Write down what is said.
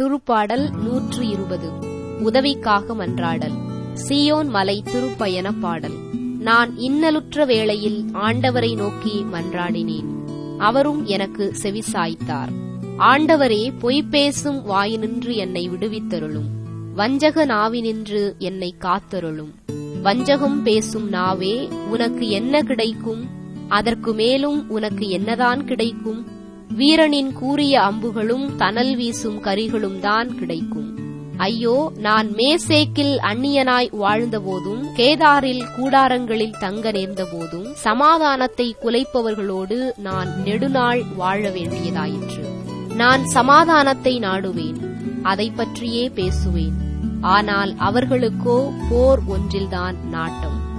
திருப்பாடல் நூற்று இருபது உதவிக்காக மன்றாடல் சியோன் மலை திருப்பயண பாடல் நான் இன்னலுற்ற வேளையில் ஆண்டவரை நோக்கி மன்றாடினேன் அவரும் எனக்கு செவிசாய்த்தார் ஆண்டவரே பொய் பேசும் வாயினின்று என்னை விடுவித்தருளும் வஞ்சக நாவினின்று என்னை காத்தருளும் வஞ்சகம் பேசும் நாவே உனக்கு என்ன கிடைக்கும் அதற்கு மேலும் உனக்கு என்னதான் கிடைக்கும் வீரனின் கூறிய அம்புகளும் தனல் வீசும் கரிகளும் தான் கிடைக்கும் ஐயோ நான் மேசேக்கில் அந்நியனாய் வாழ்ந்தபோதும் கேதாரில் கூடாரங்களில் தங்க நேர்ந்தபோதும் சமாதானத்தை குலைப்பவர்களோடு நான் நெடுநாள் வாழ வேண்டியதாயிற்று நான் சமாதானத்தை நாடுவேன் அதை பற்றியே பேசுவேன் ஆனால் அவர்களுக்கோ போர் ஒன்றில்தான் நாட்டம்